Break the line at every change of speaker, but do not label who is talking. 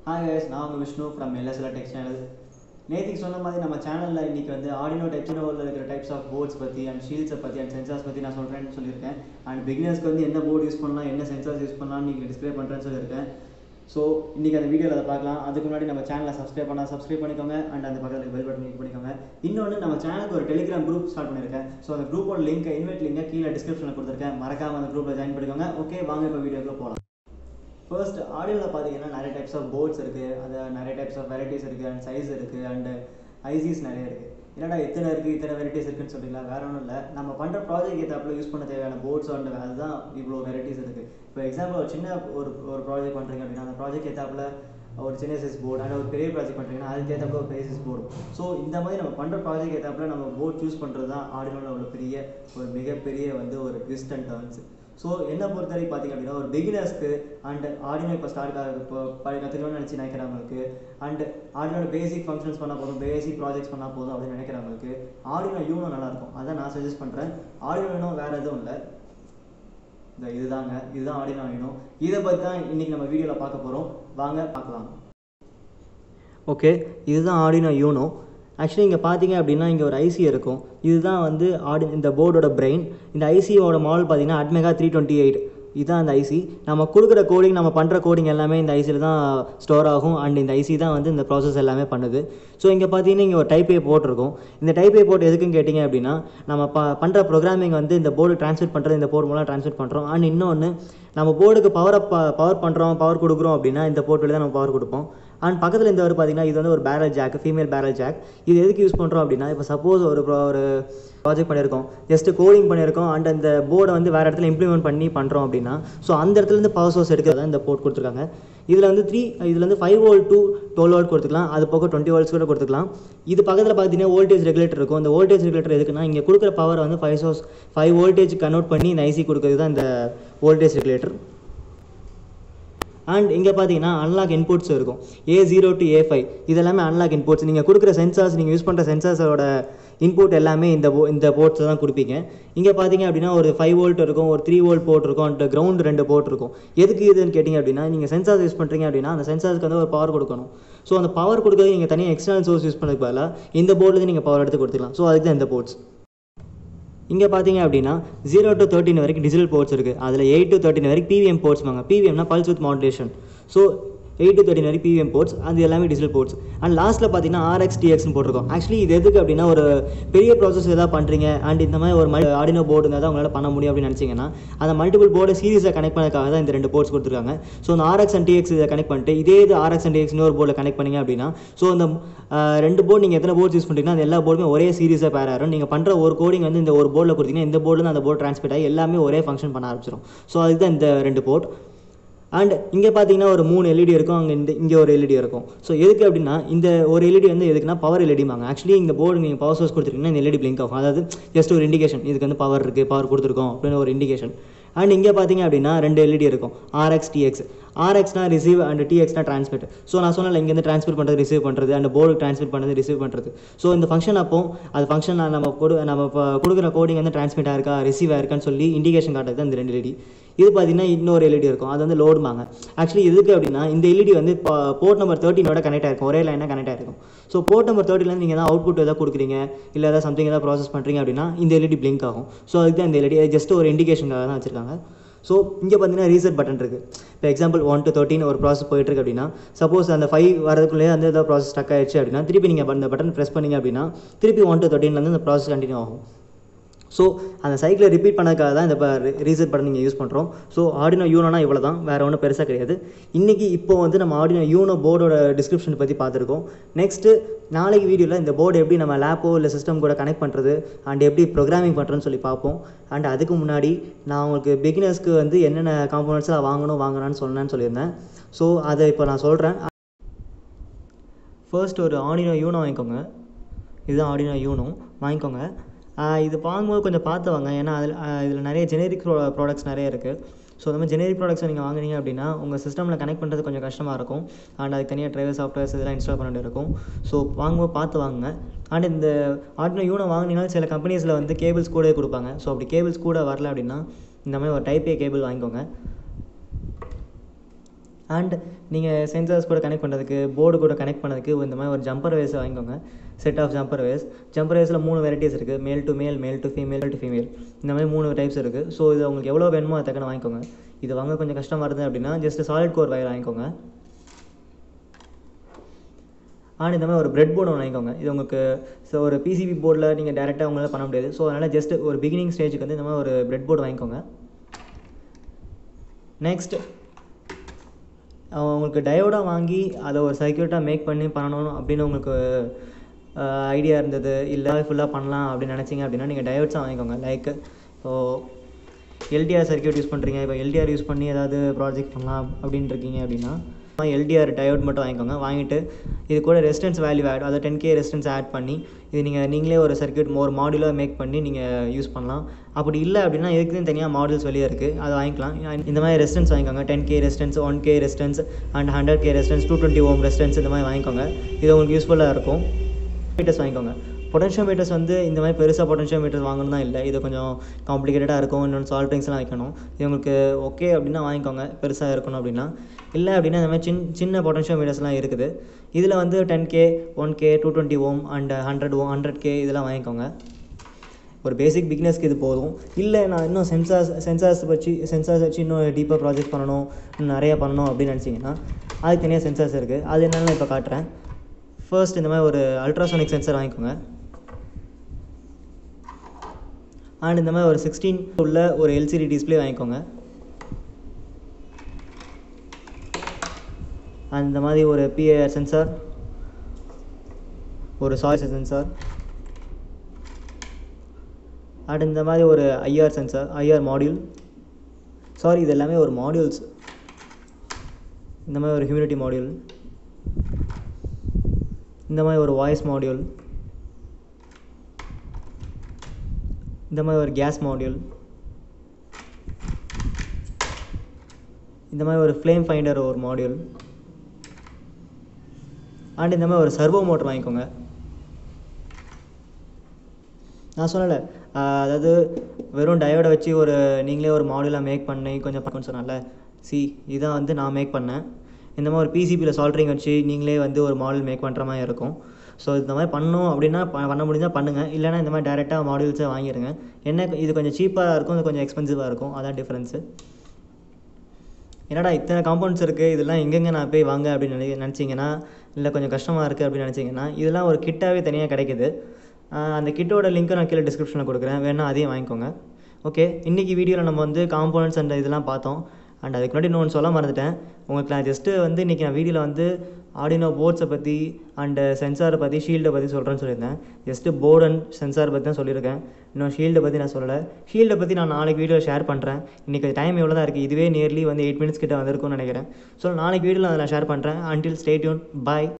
hi guys நான் உங்கள் Vishnu from LSL tech channel நேற்றுக்கு சொன்ன மாதிரி நம்ம சேனலில் இன்றைக்கி வந்து ஆடினோ டெக்னோவில் இருக்கிற டைப்ஸ் ஆஃப் போர்ட்ஸ் பற்றி அண்ட் ஷீல்ட்ஸை பற்றி அண்ட் சென்சார்ஸ் பற்றி நான் சொல்கிறேன்னு சொல்லியிருக்கேன் அண்ட் பிகினர்ஸ்க்கு வந்து என்ன போர்டு யூஸ் பண்ணலாம் என்ன சென்சார்ஸ் யூஸ் பண்ணலாம்னு நீங்கள் டிஸ்கிரைப் பண்ணுறேன்னு சொல்லியிருக்கேன் ஸோ இன்றைக்கி அந்த வீடியோவில் அதை பார்க்கலாம் அதுக்கு முன்னாடி நம்ம சேனலை சப்ஸ்கிரைப் பண்ணால் சப்ஸ்கிரைப் பண்ணிக்கோங்க அண்ட் அந்த பக்கத்தில் பெல் பட்டன் கிளிக் பண்ணிக்கோங்க இன்னொன்று நம்ம சேனலுக்கு ஒரு டெலிகிராம் குரூப் ஸ்டார்ட் பண்ணியிருக்கேன் ஸோ அந்த குரூப்போட லிங்க் இன்வைட் லிங்கை கீழே டிஸ்கிரிப்ஷனில் கொடுத்துருக்கேன் மறக்காமல் அந்த குரூப்பில் ஜாயின் பண்ணிக்கோங்க ஓகே வாங்க இப்போ வீடியோக்குள்ள போகலாம் ஃபர்ஸ்ட் ஆடியோவில் பார்த்தீங்கன்னா நிறைய டைப்ஸ் ஆஃப் போர்ட்ஸ் இருக்குது அது நிறைய டைப்ஸ் ஆஃப் வெரைட்டிஸ் இருக்குது அண்ட் சைஸ் இருக்குது அண்ட் ஐசிஸ் நிறைய இருக்குது என்னடா இத்தனை இருக்குது இத்தனை வெரைட்டிஸ் இருக்குன்னு சொல்றீங்களா வேற ஒன்றும் இல்லை நம்ம பண்ணுற ப்ராஜெக்ட் ஏற்றாப்புல யூஸ் பண்ண தேவையான போர்ட்ஸ் அண்ட் அதுதான் இவ்வளோ வெரைட்டிஸ் இருக்குது இப்போ எக்ஸாம்பிள் ஒரு சின்ன ஒரு ஒரு ப்ராஜெக்ட் பண்ணுறீங்க அப்படின்னா அந்த ப்ராஜெக்ட் ஏற்றாப்புல ஒரு சின்ன சைஸ் போர்டு அண்ட் ஒரு பெரிய ப்ராஜெக்ட் பண்ணுறீங்கன்னா அதுக்கு ஏற்றாப்புல ஒரு பெரிய சைஸ் போர்டு ஸோ இந்த மாதிரி நம்ம பண்ணுற ப்ராஜெக்ட் ஏற்றாப்புல நம்ம போர்ட் சூஸ் பண்ணுறது தான் ஆடியோவில் உள்ள பெரிய ஒரு மிகப்பெரிய வந்து ஒரு ட்விஸ்ட் அண்ட் டர்ன்ஸ் ஸோ என்ன பொறுத்த வரைக்கும் பார்த்தீங்க அப்படின்னா ஒரு பிகினர்ஸ்க்கு அண்ட் ஆடினோ இப்போ ஸ்டார்ட் ஆகுது இப்போ பழைய கற்றுக்கணும்னு நினச்சி நினைக்கிறவங்களுக்கு அண்ட் ஆடினோட பேசிக் ஃபங்க்ஷன்ஸ் பண்ணால் போதும் பேசிக் ப்ராஜெக்ட்ஸ் பண்ணால் போதும் அப்படின்னு நினைக்கிறவங்களுக்கு ஆடினோ யூனோ நல்லாயிருக்கும் அதான் நான் சஜஸ்ட் பண்ணுறேன் ஆடினோ யூனோ வேறு எதுவும் இல்லை இந்த இதுதாங்க இதுதான் ஆடினோ யூனோ இதை பற்றி தான் இன்றைக்கி நம்ம வீடியோவில் பார்க்க போகிறோம் வாங்க பார்க்கலாம் ஓகே இதுதான் ஆடினோ யூனோ ஆக்சுவலி இங்கே பார்த்தீங்க அப்படின்னா இங்கே ஒரு ஐசி இருக்கும் இதுதான் வந்து ஆடி இந்த போர்டோட பிரெயின் இந்த ஐசியோட மாடல் பார்த்தீங்கன்னா அட்மெகா த்ரீ டுவெண்ட்டி எயிட் இதுதான் அந்த ஐசி நம்ம கொடுக்குற கோடிங் நம்ம பண்ணுற கோடிங் எல்லாமே இந்த ஐசியில் தான் ஸ்டோர் ஆகும் அண்ட் இந்த ஐசி தான் வந்து இந்த ப்ராசஸ் எல்லாமே பண்ணுது ஸோ இங்கே பார்த்தீங்கன்னா இங்கே ஒரு டைப் ஏ போட்டிருக்கும் இந்த டைப் ஏ போர்ட் எதுக்குன்னு கேட்டிங்க அப்படின்னா நம்ம ப பண்ணுற ப்ரோக்ராமிங் வந்து இந்த போர்டு ட்ரான்ஸ்மிட் பண்ணுறது இந்த போர்ட் மூலம் ட்ரான்ஸ்மிட் பண்ணுறோம் அண்ட் இன்னொன்று நம்ம போர்டுக்கு பவர் அப் பவர் பண்ணுறோம் பவர் கொடுக்குறோம் அப்படின்னா இந்த போர்ட் வழி தான் நம்ம பவர் கொடுப்போம் அண்ட் பக்கத்தில் இந்த ஒரு பார்த்தீங்கன்னா இது வந்து ஒரு barrel jack female barrel jack இது எதுக்கு யூஸ் பண்ணுறோம் அப்படின்னா இப்போ சப்போஸ் ஒரு pro- ஒரு ப்ராஜெக்ட் பண்ணியிருக்கோம் ஜஸ்ட் கோடிங் பண்ணியிருக்கோம் அண்ட் அந்த போர்டை வந்து வேறு இடத்துல இம்ப்ளிமெண்ட் பண்ணி பண்ணுறோம் அப்படின்னா ஸோ அந்த இடத்துலேருந்து பவர் சோர்ஸ் எடுக்கிறதா இந்த போர்ட் கொடுத்துருக்காங்க இதில் வந்து த்ரீ இதில் வந்து five volt to twelve volt கொடுத்துக்கலாம் அது போக டுவெண்ட்டி வோல்ட்ஸ் கூட கொடுத்துக்கலாம் இது பக்கத்தில் பார்த்தீங்கன்னா வோல்டேஜ் ரெகுலேட்டர் இருக்கும் இந்த வோல்டேஜ் ரெகுலேட்டர் எதுக்குன்னா இங்கே கொடுக்குற பவர் வந்து five source five voltage convert பண்ணி இந்த ஐசி கொடுக்குறது தான் இந்த வோல்டேஜ் ரெகுலேட்டர் அண்ட் இங்கே பார்த்தீங்கன்னா அன்லாக் இன்புட்ஸ் இருக்கும் A zero to A five இதெல்லாமே அன்லாக் இன்புட்ஸ் நீங்கள் கொடுக்குற சென்சார்ஸ் நீங்கள் யூஸ் பண்ணுற சென்சார்ஸோட இன்புட் எல்லாமே இந்த bo- இந்த போர்ட்ஸ் தான் கொடுப்பீங்க இங்கே பார்த்தீங்க அப்படின்னா ஒரு ஃபைவ் வோல்ட் இருக்கும் ஒரு த்ரீ வோல்ட் போர்ட் இருக்கும் அண்ட் கிரவுண்ட் ரெண்டு போர்ட் இருக்கும் எதுக்கு இதுன்னு கேட்டிங்க அப்படின்னா நீங்கள் சென்சார்ஸ் யூஸ் பண்ணுறீங்க அப்படின்னா அந்த சென்சார்ஸ்க்கு வந்து ஒரு பவர் கொடுக்கணும் ஸோ அந்த பவர் கொடுக்கறது நீங்கள் தனியாக எக்ஸ்டர்னல் சோர்ஸ் யூஸ் பண்ணதுக்கு பதிலாக இந்த போர்ட்லேருந்து நீங்கள் பவர் எடுத்து கொடுத்துக்கலாம் ஸோ அதுக்கு தான் இந்த போர்ட்ஸ் இங்கே பார்த்தீங்க அப்படின்னா ஜீரோ டு தேர்ட்டின் வரைக்கும் டிஜிட்டல் போர்ட்ஸ் இருக்குது அதில் எயிட் டு தேர்ட்டின் வரைக்கும் பிவிஎம் போர்ட்ஸ் வாங்க பிவிஎம்னா pulse width modulation so eight to thirteen வரைக்கும் பிவிஎம் போர்ட்ஸ் அது எல்லாமே டிஜிட்டல் போர்ட்ஸ் அண்ட் லாஸ்ட்டில் பார்த்தீங்கன்னா ஆர்எக்ஸ் டிஎக்ஸ்னு போட்டிருக்கோம் ஆக்சுவலி இது எதுக்கு அப்படின்னா ஒரு பெரிய ப்ராசஸ் எதாவது பண்ணுறீங்க அண்ட் இந்த மாதிரி ஒரு மல்டி ஆடினோ போர்டுங்க தான் உங்களால் பண்ண முடியும் அப்படின்னு நினச்சிங்கன்னா அந்த மல்டிபிள் போர்டை சீரிஸாக கனெக்ட் பண்ணதுக்காக தான் இந்த ரெண்டு போர்ட்ஸ் கொடுத்துருக்காங்க ஸோ இந்த ஆர்எக்ஸ் அண்ட் டிஎக்ஸ் இதை கனெக்ட் பண்ணிட்டு இதே இது ஆர்எக்ஸ் அண்ட் டிஎக்ஸ் இன்னொரு போர்டில் கனெக்ட் பண்ணீங்க அப்படின்னா ஸோ இந்த அஹ், ரெண்டு போர்டு நீங்கள் எத்தனை போர்ட்ஸ் யூஸ் பண்ணுறீங்கன்னா அந்த எல்லா போர்டுமே ஒரே சீரிஸாக பேர் ஆயிரும் நீங்கள் பண்ணுற ஒரு கோடிங் வந்து இந்த ஒரு போர்டில் கொடுத்தீங்கன்னா இந்த போர்டில் அந்த போர்டு ட்ரான்ஸ்மிட் ஆகி எல்லாமே ஒரே ஃபங்க்ஷன் பண்ண ஆரம்பிச்சிடும் ஸோ அதுக்கு தான் இந்த ரெண்டு போர்ட் அண்ட் இங்கே பார்த்தீங்கன்னா ஒரு மூணு எல்இடி இருக்கும் அங்கே இந்த இங்கே ஒரு எல்இடி இருக்கும் ஸோ எதுக்கு அப்படின்னா இந்த ஒரு எல்இடி வந்து எதுக்குன்னா பவர் எல்இடிமாங்க ஆக்சுவலி இந்த போர்டு நீங்கள் பவர் சோர்ஸ் கொடுத்துருக்கீங்கன்னா இந்த எல்இடி பிளிங்க் ஆகும் அதாவது ஜஸ்ட் ஒரு இண்டிகேஷன் இதுக்கு வந்து பவர் இருக்குது பவர் கொடுத்துருக்கோம் அப்படின்னு ஒரு இண்டிகேஷன் அண்ட் இங்கே பார்த்தீங்க அப்படின்னா ரெண்டு எல்இடி இருக்கும் ஆர்எக்ஸ் டிஎக்ஸ் ஆர்எக்ஸ்னா ரிசீவ் அண்ட் டிஎக்ஸ்னா ட்ரான்ஸ்மிட் ஸோ நான் சொன்னல இங்கேருந்து ட்ரான்ஸ்மிட் பண்ணுறது ரிசீவ் பண்ணுறது அண்ட் போர்டு ட்ரான்ஸ்மிட் பண்ணுறது ரிசீவ் பண்ணுறது ஸோ இந்த ஃபங்க்ஷன் அப்போ அது ஃபங்க்ஷன் நம்ம கொடு நம்ம இப்போ கொடுக்குற கோடிங் வந்து ட்ரான்ஸ்மிட் ஆயிருக்கா ரிசீவ் ஆயிருக்கான்னு சொல்லி இண்டிகேஷன் காட்டுறது தான் இந்த ரெண்டு எல்இடி இது பார்த்தீங்கன்னா இன்னொரு எல்இடி இருக்கும் அது வந்து லோடுமாங்க ஆக்சுவலி எதுக்கு அப்படின்னா இந்த எல்இடி வந்து போர்ட் நம்பர் தேர்ட்டினோட கனெக்ட் ஆயிருக்கும் ஒரே லைனாக கனெக்ட் ஆயிருக்கும் ஸோ போர்ட் நம்பர் தேர்ட்டிலேருந்து நீங்கள் ஏதாவது அவுட்புட் எதாவது கொடுக்குறீங்க இல்லை ஏதாவது சம்திங் ஏதாவது ப்ராசஸ் பண்ணுறீங்க அப்படின்னா இந்த எல்இடி பிளிங்க் ஆகும் ஸோ அதுக்கு தான் இந்த எல்இடி ஜஸ்ட் ஒரு இண்டிகேஷனுக்காக தான் வச்சிருக்காங்க ஸோ இங்கே பார்த்தீங்கன்னா ரீசெட் பட்டன் இருக்குது இப்போ எக்ஸாம்பிள் ஒன் டு தேர்ட்டின் ஒரு ப்ராசஸ் போயிட்டுருக்கு அப்படின்னா சப்போஸ் அந்த ஃபைவ் வரதுக்குள்ளேயே வந்து ஏதாவது ப்ராசஸ் ஸ்டக் ஆயிடுச்சு அப்படின்னா திருப்பி நீங்கள் அந்த பட்டன் ப்ரெஸ் பண்ணீங்க அப்படின்னா திருப்பி ஒன் டு தேர்ட்டின்லேருந்து அந்த ப்ராசஸ் கண்டினியூ ஆகும் ஸோ அந்த சைக்கிளை ரிப்பீட் பண்ணதுக்காக தான் இந்த ரீசெட் பட்டன் நீங்கள் யூஸ் பண்ணுறோம் ஸோ ஆடினோ யூனோனா இவ்வளோ தான் வேறு ஒன்றும் பெருசாக கிடையாது இன்றைக்கி இப்போ வந்து நம்ம ஆடினோ யூனோ போர்டோட டிஸ்கிரிப்ஷன் பற்றி பார்த்துருக்கோம் நெக்ஸ்ட்டு நாளைக்கு வீடியோவில் இந்த போர்டு எப்படி நம்ம லேப்போ இல்லை சிஸ்டம் கூட கனெக்ட் பண்ணுறது அண்ட் எப்படி ப்ரோக்ராமிங் பண்ணுறதுன்னு சொல்லி பார்ப்போம் அண்ட் அதுக்கு முன்னாடி நான் உங்களுக்கு பிகினர்ஸ்க்கு வந்து என்னென்ன காம்போனன்ட்ஸ்லாம் வாங்கணும் வாங்கணும்னு சொன்னேன்னு சொல்லியிருந்தேன் ஸோ அதை இப்போ நான் சொல்கிறேன் ஃபர்ஸ்ட் ஒரு ஆடினோ யூனோ வாங்கிக்கோங்க இதுதான் ஆடினோ யூனோ வாங்கிக்கோங்க ஆஹ் இது வாங்கும்போது கொஞ்சம் பார்த்து வாங்க ஏன்னா அதில் இதில் நிறைய ஜெனரிக் ப்ராடக்ட்ஸ் நிறைய இருக்குது ஸோ அந்த மாதிரி ஜெனரிக் ப்ராடக்ட்ஸை நீங்கள் வாங்குனீங்க அப்படின்னா உங்கள் சிஸ்டமில் கனெக்ட் பண்ணுறது கொஞ்சம் கஷ்டமாக இருக்கும் அண்ட் அதுக்கு தனியாக ட்ரைவர் சாஃப்ட்வேர்ஸ் இதெல்லாம் இன்ஸ்டால் பண்ண வேண்டியது இருக்கும் ஸோ வாங்கும்போது பார்த்து வாங்குங்க அண்ட் இந்த ஆடினோ யூனோ வாங்கினீங்கன்னா சில கம்பெனிஸில் வந்து கேபிள்ஸ் கூட கொடுப்பாங்க ஸோ அப்படி கேபிள்ஸ் கூட வரல அப்படின்னா இந்த மாதிரி ஒரு டைப் ஏ கேபிள் வாங்கிக்கோங்க அண்ட் நீங்கள் சென்சார்ஸ் கூட கனெக்ட் பண்ணுறதுக்கு போர்டு கூட கனெக்ட் பண்ணதுக்கு இந்த மாதிரி ஒரு ஜம்பர் வேஸ் வாங்கிக்கோங்க செட் ஆஃப் ஜம்பர் வேஸ் ஜம்பர் வேஸில் மூணு வெரைட்டிஸ் இருக்குது மேல் டு மேல் மேல் டு ஃபீமேல் டு ஃபீமேல் இந்த மாதிரி மூணு டைப்ஸ் இருக்குது ஸோ இது உங்களுக்கு எவ்வளோ வேணுமோ அதை தக்கன வாங்கிக்கோங்க இது வாங்க கொஞ்சம் கஷ்டமாக இருந்தது அப்படின்னா ஜஸ்ட் சாலிட் கோர் வயர் வாங்கிக்கோங்க அண்ட் இந்த மாதிரி ஒரு பிரெட் போர்டு ஒன்று வாங்கிக்கோங்க இது உங்களுக்கு ஸோ ஒரு பிசிபி போர்டில் நீங்கள் டேரெக்டாக உங்களால் பண்ண முடியாது ஸோ அதனால் ஜஸ்ட் ஒரு பிகினிங் ஸ்டேஜுக்கு வந்து இந்த மாதிரி ஒரு பிரெட் போர்டு வாங்கிக்கோங்க நெக்ஸ்ட் உங்களுக்கு டயோடாக வாங்கி அதை ஒரு சர்க்கியூட்டாக மேக் பண்ணி பண்ணணும் அப்படின்னு உங்களுக்கு ஐடியா இருந்தது இல்லை ஃபுல்லாக பண்ணலாம் அப்படின்னு நினச்சிங்க அப்படின்னா நீங்கள் டயோட்ஸாக வாங்கிக்கோங்க லைக் இப்போது எல்டிஆர் சர்க்கியூட் யூஸ் பண்ணுறீங்க இப்போ எல்டிஆர் யூஸ் பண்ணி ஏதாவது ப்ராஜெக்ட் பண்ணலாம் அப்படின்னு இருக்கீங்க அப்படின்னா எல்டிஆர் டயோட் மட்டும் வாங்கிக்கோங்க வாங்கிட்டு இது கூட ரெசிஸ்டன்ஸ் வேல்யூ ஆட் அதை டென் கே ரெசிஸ்டன்ஸ் ஆட் பண்ணி இது நீங்கள் நீங்களே ஒரு சர்க்கியூட் ஒரு மாடியூலாக மேக் பண்ணி நீங்கள் யூஸ் பண்ணலாம் அப்படி இல்லை அப்படின்னா இதுக்குன்னு தனியாக மாடல்ஸ் வெளியே இருக்குது அதை வாங்கிக்கலாம் இந்த மாதிரி ரெசிஸ்டன்ஸ் வாங்கிக்கோங்க ten K resistance one K resistance and hundred K resistance two twenty ohm resistance இந்த மாதிரி வாங்கிக்கோங்க இது உங்களுக்கு யூஸ்ஃபுல்லாக இருக்கும் மீட்டர்ஸ் வாங்கிக்கோங்க பொட்டன்ஷியோ மீட்டர்ஸ் வந்து இந்த மாதிரி பெருசாக பொட்டன்ஷியோ மீட்டர்ஸ் வாங்கணும் தான் இல்லை இது கொஞ்சம் காம்ப்ளிகேட்டடாக இருக்கும் இன்னொன்று சால்ட்ரிங்ஸ்லாம் வைக்கணும் இது உங்களுக்கு ஓகே அப்படின்னா வாங்கிக்கோங்க பெருசாக இருக்கணும் அப்படின்னா இல்லை அப்படின்னா இந்த மாதிரி சின் சின்ன பொட்டன்ஷியோ மீட்டர்ஸ்லாம் இருக்குது இதில் வந்து ten K one K two twenty ohm and hundred ohm hundred K இதெல்லாம் வாங்கிக்கோங்க ஒரு பேசிக் பிக்னஸ்க்கு இது போதும் இல்லை நான் இன்னும் சென்சார்ஸ் சென்சார்ஸ் வச்சு சென்சார்ஸ் வச்சு இன்னும் டீப்பாக ப்ராஜெக்ட் பண்ணணும் இன்னும் நிறையா பண்ணணும் அப்படின்னு நினச்சிங்கன்னா அதுக்கு தனியாக சென்சார்ஸ் இருக்குது அது என்னென்னு இப்போ காட்டுறேன் ஃபர்ஸ்ட் இந்த மாதிரி ஒரு அல்ட்ராசோனிக் சென்சர் வாங்கிக்கோங்க அண்ட் இந்த மாதிரி ஒரு சிக்ஸ்டீன் உள்ள ஒரு எல்சிடி டிஸ்பிளே வாங்கிக்கோங்க அண்ட் இந்த மாதிரி ஒரு பிஏஆர் சென்சார் ஒரு சாய்ஸ் சென்சார் அண்ட் இந்த மாதிரி ஒரு IR sensor IR module sorry இது எல்லாமே ஒரு மாடியூல்ஸ் இந்த மாதிரி ஒரு ஹியூமிடிட்டி மாடியூல் இந்த மாதிரி ஒரு வாய்ஸ் மாடியூல் இந்த மாதிரி ஒரு கேஸ் மாடியூல் இந்த மாதிரி ஒரு ஃப்ளேம் ஃபைண்டர் ஒரு மாடியூல் அண்ட் இந்த மாதிரி ஒரு சர்வோ மோட்டர் வாங்கிக்கோங்க நான் சொல்லலை அதாவது வெறும் டயோடை வச்சு ஒரு நீங்களே ஒரு மாடியூலாக மேக் பண்ணி கொஞ்சம் பண்ண சொன்னல சி இதான் வந்து நான் மேக் பண்ணேன் இந்த மாதிரி ஒரு பிசிபியில் சால்ட்ரிங் வச்சு நீங்களே வந்து ஒரு மாடல் மேக் பண்ணுற மாதிரி இருக்கும் ஸோ இந்த மாதிரி பண்ணணும் அப்படின்னா ப- பண்ண முடிஞ்சால் பண்ணுங்கள் இல்லைனா இந்த மாதிரி டேரெக்டாக மாடியூல்ஸை வாங்கிடுங்க என்ன இது கொஞ்சம் சீப்பாக இருக்கும் இது கொஞ்சம் எக்ஸ்பென்சிவாக இருக்கும் அதான் டிஃப்ரென்ஸு என்னடா இத்தனை காம்பவுண்ட்ஸ் இருக்குது இதெல்லாம் எங்கெங்கே நான் போய் வாங்க அப்படின்னு நினை நினச்சிங்கன்னா இல்லை கொஞ்சம் கஷ்டமாக இருக்குது அப்படின்னு நினச்சிங்கன்னா இதெல்லாம் ஒரு கிட்டாகவே தனியாக கிடைக்குது ஆஹ் அந்த கிட்டோட லிங்க்கை நான் கீழே டிஸ்கிரிப்ஷனில் கொடுக்குறேன் வேணால் அதையும் வாங்கிக்கோங்க ஓகே இன்றைக்கி வீடியோவில் நம்ம வந்து காம்பவுண்ட்ஸ் அண்ட் இதெல்லாம் பார்த்தோம் அண்ட் அதுக்கு முன்னாடி இன்னொன்று சொல்ல மறந்துட்டேன் உங்களுக்கு நான் ஜஸ்ட்டு வந்து இன்றைக்கி நான் வீடியோவில் வந்து ஆடினோ போர்ட்ஸை பற்றி அண்டு சென்சாரை பற்றி ஷீல்டை பற்றி சொல்கிறேன்னு சொல்லியிருந்தேன் ஜஸ்ட்டு போர்டு அண்ட் சென்சார் பற்றி தான் சொல்லியிருக்கேன் இன்னும் ஷீல்டை பற்றி நான் சொல்லலை ஷீல்டை பற்றி நான் நாளைக்கு வீடியோ ஷேர் பண்ணுறேன் இன்றைக்கி டைம் எவ்வளோ தான் இருக்குது இதுவே நியர்லி வந்து எயிட் மினிட்ஸ் கிட்ட வந்திருக்கும்னு நினைக்கிறேன் ஸோ நாளைக்கு வீடியோவில் அதை நான் ஷேர் பண்ணுறேன் அன்டில் ஸ்டேட்யூன் பாய்